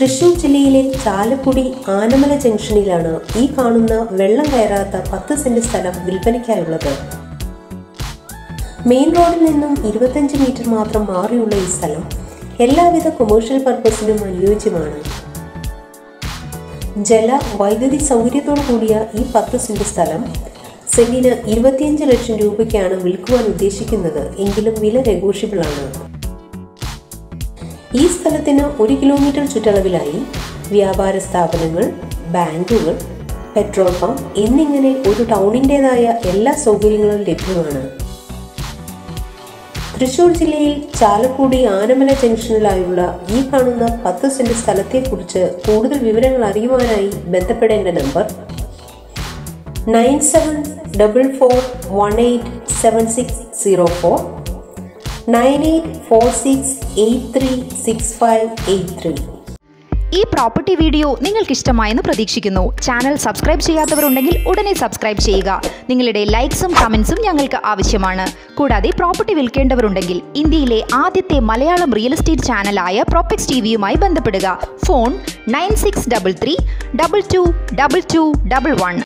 തൃശൂർ ജില്ലയിലെ ചാലക്കുടി ആനമല ജംഗ്ഷനിലാണ് ഈ കാണുന്ന വെള്ളം കയറാത്ത പത്ത് സെന്റ് സ്ഥലം വിൽപ്പനയ്ക്കായുള്ളത് മെയിൻ റോഡിൽ നിന്നും ഇരുപത്തഞ്ച് മീറ്റർ മാത്രം മാറിയുള്ള ഈ സ്ഥലം എല്ലാവിധ കൊമേഴ്ഷ്യൽ പർപ്പസിനും അനുയോജ്യമാണ് ജല വൈദ്യുതി സൗകര്യത്തോടു കൂടിയ ഈ പത്ത് സെന്റ് സ്ഥലം സെന്റിന് ഇരുപത്തിയഞ്ച് ലക്ഷം രൂപയ്ക്കാണ് വിൽക്കുവാൻ ഉദ്ദേശിക്കുന്നത് എങ്കിലും വില നെഗോഷ്യബിൾ ആണ് ഈ സ്ഥലത്തിന് ഒരു കിലോമീറ്റർ ചുറ്റളവിലായി വ്യാപാര സ്ഥാപനങ്ങൾ ബാങ്കുകൾ പെട്രോൾ പമ്പ് എന്നിങ്ങനെ ഒരു ടൗണിൻ്റെതായ എല്ലാ സൗകര്യങ്ങളും ലഭ്യമാണ് തൃശൂർ ജില്ലയിൽ ചാലക്കുടി ആനമല ജംഗ്ഷനിലായുള്ള ഈ കാണുന്ന പത്ത് സെന്റ് സ്ഥലത്തെക്കുറിച്ച് കൂടുതൽ വിവരങ്ങൾ അറിയുവാനായി ബന്ധപ്പെടേണ്ട number nine seven double four one eight seven six zero four nine eight four six eight three six five eight three ഈ പ്രോപ്പർട്ടി വീഡിയോ നിങ്ങൾക്ക് ഇഷ്ടമായെന്ന് പ്രതീക്ഷിക്കുന്നു ചാനൽ സബ്സ്ക്രൈബ് ചെയ്യാത്തവരുണ്ടെങ്കിൽ ഉടനെ സബ്സ്ക്രൈബ് ചെയ്യുക നിങ്ങളുടെ ലൈക്സും കമൻസും ഞങ്ങൾക്ക് ആവശ്യമാണ് കൂടാതെ പ്രോപ്പർട്ടി വിൽക്കേണ്ടവരുണ്ടെങ്കിൽ ഇന്ത്യയിലെ ആദ്യത്തെ മലയാളം റിയൽ എസ്റ്റേറ്റ് ചാനലായ പ്രോപ്പക്സ് ടി വിയുമായി ബന്ധപ്പെടുക phone nine six double three double two double two double one